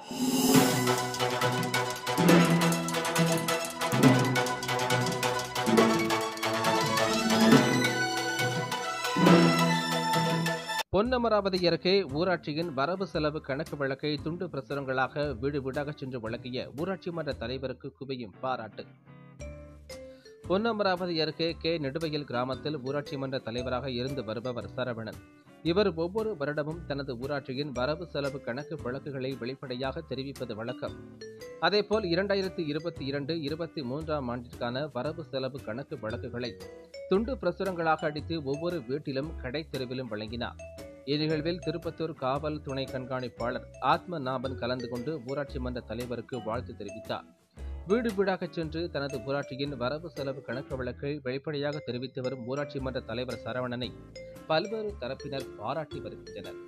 பொன்னமராவதி அருகே ஊராட்சியின் வரவு செலவு கணக்கு வழக்கை துண்டு பிரசுரங்களாக வீடு வீடாக சென்று வழங்கிய ஊராட்சி மன்ற தலைவருக்கு குவியும் பாராட்டு பொன்னமராவதி அருகே கே நெடுவயல் கிராமத்தில் ஊராட்சி மன்ற தலைவராக இருந்து வருபவர் சரவணன் இவர் ஒவ்வொரு வருடமும் தனது ஊராட்சியின் வரவு செலவு கணக்கு வழக்குகளை வெளிப்படையாக தெரிவிப்பது வழக்கம் அதேபோல் இரண்டாயிரத்தி இருபத்தி இரண்டு இருபத்தி மூன்றாம் ஆண்டிற்கான வரவு செலவு கணக்கு வழக்குகளை துண்டு பிரசுரங்களாக அடித்து ஒவ்வொரு வீட்டிலும் கடை தெருவிலும் வழங்கினார் இந்நிகழ்வில் திருப்பத்தூர் காவல் துணை கண்காணிப்பாளர் ஆத்ம நாபன் கலந்து கொண்டு ஊராட்சி மன்ற தலைவருக்கு வாழ்த்து தெரிவித்தார் வீடு வீடாக சென்று தனது ஊராட்சியின் வரவு செலவு கணக்கு வழக்கை வெளிப்படையாக தெரிவித்து வரும் ஊராட்சி மன்ற தலைவர் சரவணனை பல்வேறு தரப்பினர் பாராட்டி வருகின்றனர்